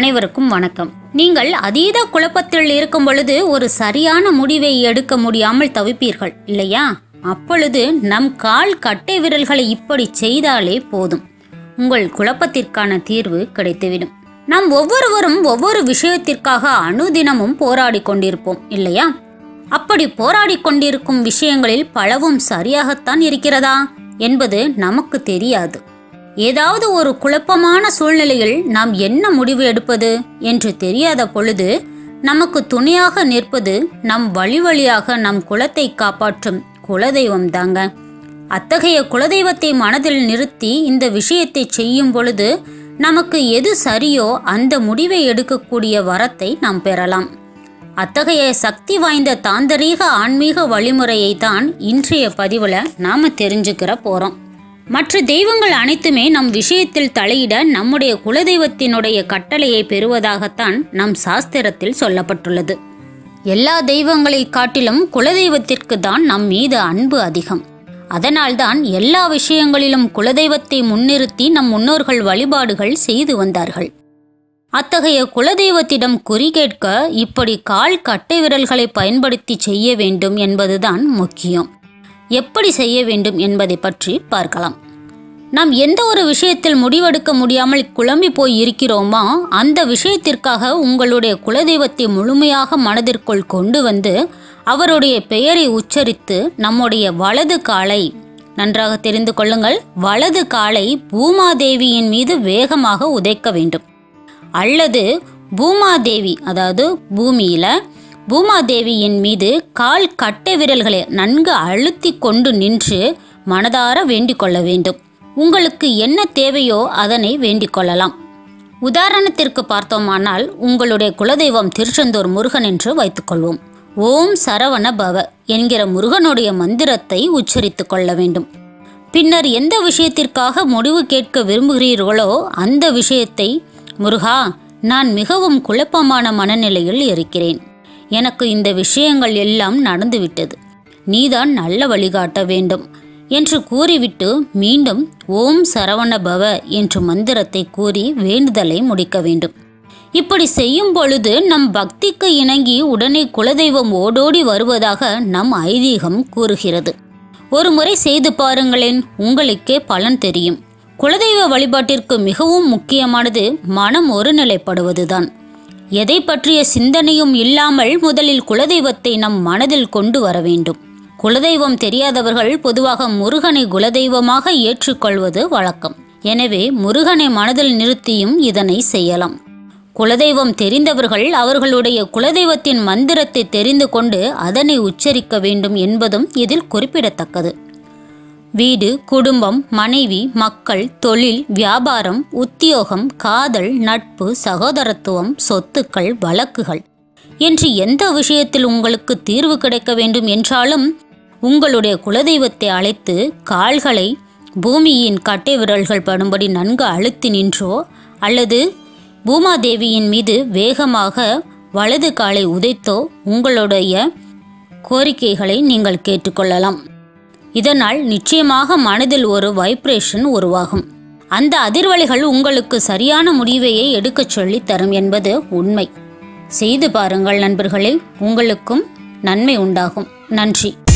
அனைவருக்கும் வணக்கம் நீங்கள் அதீத குழப்பத்தில் இருக்கும் பொழுது ஒரு சரியான முடிவை எடுக்க முடியாமல் தவிப்பீர்கள் இல்லையா அப்பொழுது நம் கால் கட்டை விரல்களை இப்படி செய்தாலே போதும் உங்கள் குழப்பத்திற்கான தீர்வு கிடைத்துவிடும் நாம் ஒவ்வொருவரும் ஒவ்வொரு விஷயத்திற்காக அனுதினமும் போராடி கொண்டிருப்போம் இல்லையா அப்படி போராடி கொண்டிருக்கும் விஷயங்களில் பலவும் சரியாகத்தான் இருக்கிறதா என்பது நமக்கு தெரியாது ஏதாவது ஒரு குழப்பமான சூழ்நிலையில் நாம் என்ன முடிவு எடுப்பது என்று தெரியாத பொழுது நமக்கு துணையாக நிற்பது நம் வழி வழியாக நம் குலத்தை காப்பாற்றும் குலதெய்வம் தாங்க அத்தகைய குலதெய்வத்தை மனதில் நிறுத்தி இந்த விஷயத்தை செய்யும் பொழுது நமக்கு எது சரியோ அந்த முடிவை எடுக்கக்கூடிய வரத்தை நாம் பெறலாம் அத்தகைய சக்தி வாய்ந்த தாந்தரீக ஆன்மீக வழிமுறையை தான் இன்றைய பதிவில் நாம் தெரிஞ்சுக்கிற போகிறோம் மற்ற தெய்வங்கள் அனைத்துமே நம் விஷயத்தில் தலையிட நம்முடைய குலதெய்வத்தினுடைய கட்டளையை பெறுவதாகத்தான் நம் சாஸ்திரத்தில் சொல்லப்பட்டுள்ளது எல்லா தெய்வங்களை காட்டிலும் குலதெய்வத்திற்கு தான் நம் மீது அன்பு அதிகம் அதனால்தான் எல்லா விஷயங்களிலும் குலதெய்வத்தை முன்னிறுத்தி நம் முன்னோர்கள் வழிபாடுகள் செய்து வந்தார்கள் அத்தகைய குலதெய்வத்திடம் குறி கேட்க இப்படி கால் கட்டை விரல்களை பயன்படுத்தி செய்ய வேண்டும் என்பதுதான் முக்கியம் எப்படி செய்ய வேண்டும் என்பதை பற்றி பார்க்கலாம் நாம் எந்த ஒரு விஷயத்தில் முடிவெடுக்க முடியாமல் குழம்பி போய் இருக்கிறோமோ அந்த விஷயத்திற்காக உங்களுடைய குலதெய்வத்தை முழுமையாக மனதிற்குள் கொண்டு வந்து அவருடைய பெயரை உச்சரித்து நம்முடைய வலது காலை நன்றாக தெரிந்து கொள்ளுங்கள் வலது காலை பூமாதேவியின் மீது வேகமாக உதைக்க வேண்டும் அல்லது பூமாதேவி அதாவது பூமியில பூமாதேவியின் மீது கால் கட்டை விரல்களை நன்கு அழுத்தி கொண்டு நின்று மனதார வேண்டிக் கொள்ள வேண்டும் உங்களுக்கு என்ன தேவையோ அதனை வேண்டிக் கொள்ளலாம் உதாரணத்திற்கு பார்த்தோமானால் உங்களுடைய குலதெய்வம் திருச்செந்தூர் முருகன் என்று வைத்துக்கொள்வோம் ஓம் சரவண பவ என்கிற முருகனுடைய மந்திரத்தை உச்சரித்துக் கொள்ள வேண்டும் பின்னர் எந்த விஷயத்திற்காக முடிவு கேட்க விரும்புகிறீர்களோ அந்த விஷயத்தை முருகா நான் மிகவும் குழப்பமான மனநிலையில் இருக்கிறேன் எனக்கு இந்த விஷயங்கள் எல்லாம் நடந்துவிட்டது நீதான் நல்ல வழிகாட்ட வேண்டும் என்று கூறிவிட்டு மீண்டும் ஓம் சரவண பவ என்று மந்திரத்தை கூறி வேண்டுதலை முடிக்க வேண்டும் இப்படி செய்யும் பொழுது நம் பக்திக்கு இணங்கி உடனே குலதெய்வம் ஓடோடி வருவதாக நம் ஐதீகம் கூறுகிறது ஒரு முறை செய்து பாருங்களேன் உங்களுக்கே பலன் தெரியும் குலதெய்வ வழிபாட்டிற்கு மிகவும் முக்கியமானது மனம் ஒருநிலைப்படுவதுதான் எதை பற்றிய சிந்தனையும் இல்லாமல் முதலில் குலதெய்வத்தை நம் மனதில் கொண்டு வர வேண்டும் குலதெய்வம் தெரியாதவர்கள் பொதுவாக முருகனை குலதெய்வமாக ஏற்றுக்கொள்வது வழக்கம் எனவே முருகனை மனதில் நிறுத்தியும் இதனை செய்யலாம் குலதெய்வம் தெரிந்தவர்கள் அவர்களுடைய குலதெய்வத்தின் மந்திரத்தை தெரிந்து கொண்டு அதனை உச்சரிக்க வேண்டும் என்பதும் இதில் குறிப்பிடத்தக்கது வீடு குடும்பம் மனைவி மக்கள் தொழில் வியாபாரம் உத்தியோகம் காதல் நட்பு சகோதரத்துவம் சொத்துக்கள் வழக்குகள் என்று எந்த விஷயத்தில் உங்களுக்கு தீர்வு கிடைக்க வேண்டும் என்றாலும் உங்களுடைய குலதெய்வத்தை அழைத்து கால்களை பூமியின் கட்டை விரல்கள் படும்படி நன்கு அழுத்தி நின்றோ அல்லது பூமாதேவியின் மீது வேகமாக வலது காலை உதைத்தோ உங்களுடைய கோரிக்கைகளை நீங்கள் கேட்டுக்கொள்ளலாம் இதனால் நிச்சயமாக மனதில் ஒரு வைப்ரேஷன் உருவாகும் அந்த அதிர்வலைகள் உங்களுக்கு சரியான முடிவையை எடுக்கச் சொல்லி தரும் என்பது உண்மை செய்து பாருங்கள் நண்பர்களே உங்களுக்கும் நன்மை உண்டாகும் நன்றி